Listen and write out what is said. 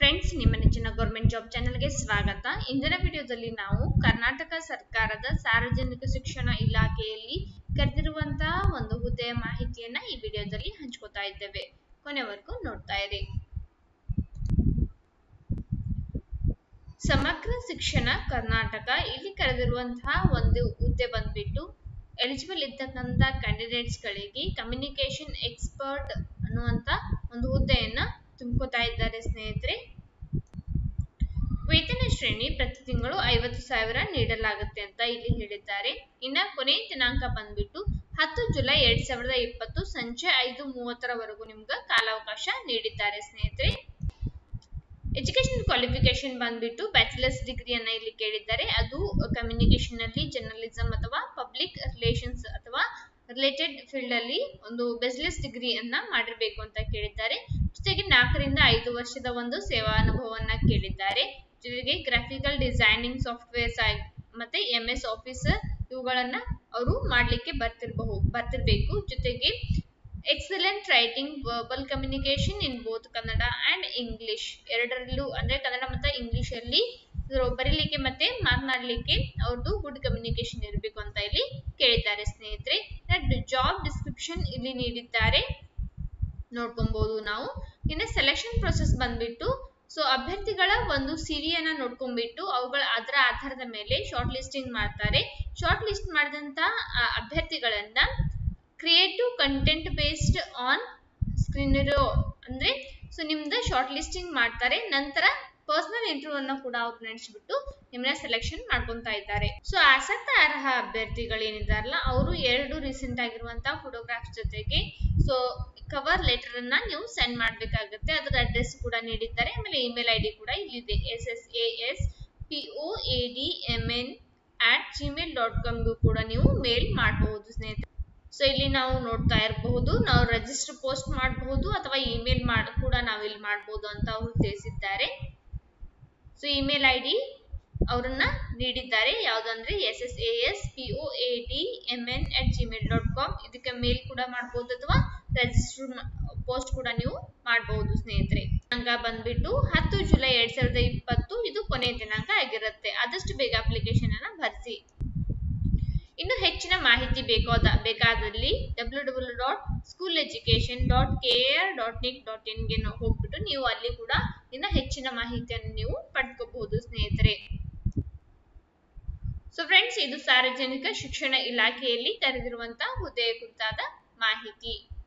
friends ನಿಮ್ಮ ನೆಚ್ಚಿನ government job ಚಾನೆಲ್ಗೆ ಸ್ವಾಗತ ಇಂದಿನ ವಿಡಿಯೋದಲ್ಲಿ ನಾವು ಕರ್ನಾಟಕ ಸರ್ಕಾರದ ಸಾರ್ವಜನಿಕ ಶಿಕ್ಷಣ ಇಲಾಖೆಯಲ್ಲಿ ಕರೆದಿರುವಂತಹ ಒಂದು ಹುದ್ದೆಯ ಮಾಹಿತಿಯನ್ನ ಈ ವಿಡಿಯೋದಲ್ಲಿ ಹಂಚ್ಕೋತಾ ಇದ್ದೇವೆ ಕೊನೆವರೆಗೂ ನೋಡ್ತಾ ಇರಿ ಸಮಗ್ರ ಶಿಕ್ಷಣ ಕರ್ನಾಟಕ ಇಲ್ಲಿ ಕರೆದಿರುವಂತಹ ಒಂದು ಹುದ್ದೆ ಬಂದ್ಬಿಟ್ಟು ಎಲಿಜಿಬಲ್ ಇರ್ತಕ್ಕಂಥ ಕ್ಯಾಂಡಿಡೇಟ್ಸ್ ಗಳಿಗೆ ಕಮ್ಯುನಿಕೇಶನ್ ಎಕ್ಸ್ಪರ್ಟ್ ಅನ್ನುವಂತ ಒಂದು ಹುದ್ದೆಯನ್ನ ತುಂಬ್ಕೋತಾ ಇದ್ದಾರೆ ಸ್ನೇಹಿತರೆ ವೇತನ ಶ್ರೇಣಿ ಪ್ರತಿ ತಿಂಗಳು ಐವತ್ತು ಸಾವಿರ ನೀಡಲಾಗುತ್ತೆ ಅಂತ ಇಲ್ಲಿ ಹೇಳಿದ್ದಾರೆ ಇನ್ನ ಕೊನೆಯ ದಿನಾಂಕ ಬಂದ್ಬಿಟ್ಟು ಹತ್ತು ಜುಲೈ ಎರಡ್ ಸಾವಿರದ ಇಪ್ಪತ್ತು ಸಂಜೆ ಐದು ಮೂವತ್ತರವರೆಗೂ ನಿಮ್ಗೆ ಕಾಲಾವಕಾಶ ನೀಡಿದ್ದಾರೆ ಸ್ನೇಹಿತರೆ ಎಜುಕೇಶನ್ ಕ್ವಾಲಿಫಿಕೇಶನ್ ಬಂದ್ಬಿಟ್ಟು ಬ್ಯಾಚುಲರ್ಸ್ ಡಿಗ್ರಿಯನ್ನ ಇಲ್ಲಿ ಕೇಳಿದ್ದಾರೆ ಅದು ಕಮ್ಯುನಿಕೇಶನ್ ಅಲ್ಲಿ ಜರ್ನಲಿಸಂ ಅಥವಾ ಪಬ್ಲಿಕ್ ರಿಲೇಷನ್ಸ್ ಅಥವಾ ರಿಲೇಟೆಡ್ ಫೀಲ್ಡ್ ಅಲ್ಲಿ ಒಂದು ಬಿಸ್ನೆಸ್ ಡಿಗ್ರಿಯನ್ನ ಮಾಡಿರ್ಬೇಕು ಅಂತ ಕೇಳಿದ್ದಾರೆ ಜೊತೆಗೆ ನಾಲ್ಕರಿಂದ ಐದು ವರ್ಷದ ಒಂದು ಸೇವಾ ಅನುಭವವನ್ನ ಕೇಳಿದ್ದಾರೆ ಜೊತೆಗೆ ಗ್ರಾಫಿಕಲ್ ಡಿಸೈನಿಂಗ್ ಸಾಫ್ಟ್ವೇರ್ಸ್ ಮತ್ತೆ ಎಂ ಎಸ್ ಆಫೀಸರ್ ಇವುಗಳನ್ನ ಅವರು ಮಾಡ್ಲಿಕ್ಕೆ ಬರ್ತಿರಬಹುದು ಬರ್ತಿರ್ಬೇಕು ಜೊತೆಗೆ excellent writing verbal communication in both Kannada and English ಎರಡರಲ್ಲೂ ಅಂದ್ರೆ ಕನ್ನಡ ಮತ್ತೆ ಇಂಗ್ಲಿಷ್ ಅಲ್ಲಿ ಬರೀಲಿಕ್ಕೆ ಮತ್ತೆ ಮಾತನಾಡ್ಲಿಕ್ಕೆ ಅವ್ರದ್ದು ಗುಡ್ ಕಮ್ಯುನಿಕೇಶನ್ ಇರಬೇಕು ಅಂತ ಇಲ್ಲಿ ಕೇಳಿದ್ದಾರೆ ಸ್ನೇಹಿತರೆ ಜಾಬ್ ಡಿಸ್ಕ್ರಿಪ್ಷನ್ ಇಲ್ಲಿ ನೀಡಿದ್ದಾರೆ ನೋಡ್ಕೊಬಹುದು ನಾವು ಇನ್ನು ಸೆಲೆಕ್ಷನ್ ಪ್ರೊಸೆಸ್ ಬಂದ್ಬಿಟ್ಟು ಸೊ ಅಭ್ಯರ್ಥಿಗಳ ಒಂದು ಸಿವಿಯನ್ನ ನೋಡ್ಕೊಂಡ್ಬಿಟ್ಟು ಅವುಗಳ ಅದರ ಆಧಾರದ ಮೇಲೆ ಶಾರ್ಟ್ ಲಿಸ್ಟಿಂಗ್ ಮಾಡ್ತಾರೆ ಶಾರ್ಟ್ ಲಿಸ್ಟ್ ಮಾಡಿದಂತ ಅಭ್ಯರ್ಥಿಗಳನ್ನ ಕ್ರಿಯೇಟಿವ್ ಕಂಟೆಂಟ್ ಬೇಸ್ಡ್ ಆನ್ ಸ್ಕ್ರೀನರೋ ಅಂದ್ರೆ ಸೊ ನಿಮ್ದು ಶಾರ್ಟ್ ಲಿಸ್ಟಿಂಗ್ ಮಾಡ್ತಾರೆ ನಂತರ ಪರ್ಸನಲ್ ಇಂಟರ್ವ್ಯೂ ಅನ್ನು ಕೂಡ ಅವ್ರು ನಡೆಸಿಬಿಟ್ಟು ನಿಮ್ಮನ್ನ ಸೆಲೆಕ್ಷನ್ ಮಾಡ್ಕೊಂತಾ ಇದ್ದಾರೆ ಸೊ ಆಸಕ್ತ ಅರ್ಹ ಅಭ್ಯರ್ಥಿಗಳು ಏನಿದಾರಲ್ಲ ಅವರು ಎರಡು ರೀಸೆಂಟ್ ಆಗಿರುವಂತಹ ಫೋಟೋಗ್ರಾಫ್ಸ್ ಜೊತೆಗೆ ಸೊ ಕವರ್ ಲೆಟರ್ ಅನ್ನ ನೀವು ಸೆಂಡ್ ಮಾಡ್ಬೇಕಾಗುತ್ತೆ ಅದರ ಅಡ್ರೆಸ್ ಕೂಡ ನೀಡಿದ್ದಾರೆ ಆಮೇಲೆ ಇಮೇಲ್ ಐ ಡಿ ಕೂಡ ಇಲ್ಲಿದೆ S S A S P O A D M N at Gmail dot ಕಾಮ್ಗೂ ಕೂಡ ನೀವು ಮೇಲ್ ಮಾಡಬಹುದು ಸ್ನೇಹಿತರೆ ಸೊ ಇಲ್ಲಿ ನಾವು ನೋಡ್ತಾ ಇರಬಹುದು ನಾವು ರಿಜಿಸ್ಟರ್ ಪೋಸ್ಟ್ ಮಾಡಬಹುದು ಅಥವಾ ಇಮೇಲ್ ಮಾಡ ಕೂಡ ನಾವು ಇಲ್ಲಿ ಮಾಡಬಹುದು ಅಂತ ಅವರು ತಿಳಿಸಿದ್ದಾರೆ ಸೊ ಇಮೇಲ್ ಐ ಡಿ ಅವರನ್ನ ನೀಡಿದ್ದಾರೆ ಯಾವ್ದಂದ್ರೆ S S A S P O A D M N at Gmail dot com ಇದಕ್ಕೆ ಮೇಲ್ ಕೂಡ ಮಾಡಬಹುದು ಅಥವಾ ರಿಜಿಸ್ಟರ್ ಪೋಸ್ಟ್ ಕೂಡ ನೀವು ಮಾಡಬಹುದು ಸ್ನೇಹಿತರೆ ದಿನಾಂಕ ಬಂದ್ಬಿಟ್ಟು ಹತ್ತು ಜುಲೈ ಎರಡ್ ಸಾವಿರದ ಇಪ್ಪತ್ತು ಇದು ಕೊನೆಯ ದಿನಾಂಕ ಆಗಿರುತ್ತೆ ಆದಷ್ಟು ಬೇಗ ಅಪ್ಲಿಕೇಶನ್ ಅನ್ನ ಭರಿಸಿ ಇನ್ನು ಹೆಚ್ಚಿನ ಮಾಹಿತಿ ಬೇಕಾದ ಬೇಕಾದಲ್ಲಿ W W dot school education dot K R dot nic dot ಇನ್ಗೆ ಹೋಗ್ಬಿಟ್ಟು ನೀವು ಅಲ್ಲಿ ಕೂಡ ಇನ್ನು ಹೆಚ್ಚಿನ ಮಾಹಿತಿಯನ್ನು ನೀವು ಪಡ್ಕೋಬಹುದು ಸ್ನೇಹಿತರೆ ಸೊ ಫ್ರೆಂಡ್ಸ್ ಇದು ಸಾರ್ವಜನಿಕ ಶಿಕ್ಷಣ ಇಲಾಖೆಯಲ್ಲಿ ಕರೆದಿರುವಂತಹ ಹುದ್ದೆಯ ಕುರಿತಾದ ಮಾಹಿತಿ